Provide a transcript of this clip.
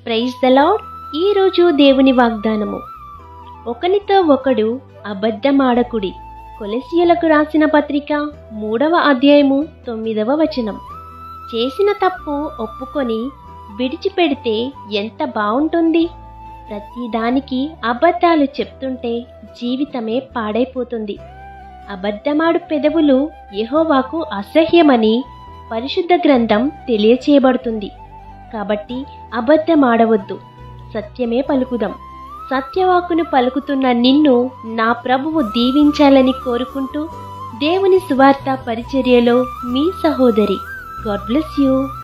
praise the lord ఈరోజు దేవుని వాగ్దానము ఒకనితో ఒకడు అబద్ధమాడకుడి కొలెసియులకు రాసిన పత్రిక మూడవ అధ్యాయము తొమ్మిదవ వచనం చేసిన తప్పు ఒప్పుకొని విడిచిపెడితే ఎంత బావుంటుంది ప్రతిదానికి అబద్ధాలు చెప్తుంటే జీవితమే పాడైపోతుంది అబద్ధమాడు పెదవులు యెహోవాకు అసహ్యమని పరిశుద్ధ గ్రంథం తెలియచేయబడుతుంది కాబట్టి అబద్ధమాడవద్దు సత్యమే పలుకుదాం సత్యవాకును పలుకుతున్న నిన్ను నా ప్రభువు దీవించాలని కోరుకుంటూ దేవుని సువార్త పరిచర్యలో మీ సహోదరి గాడ్ బ్లెస్ యూ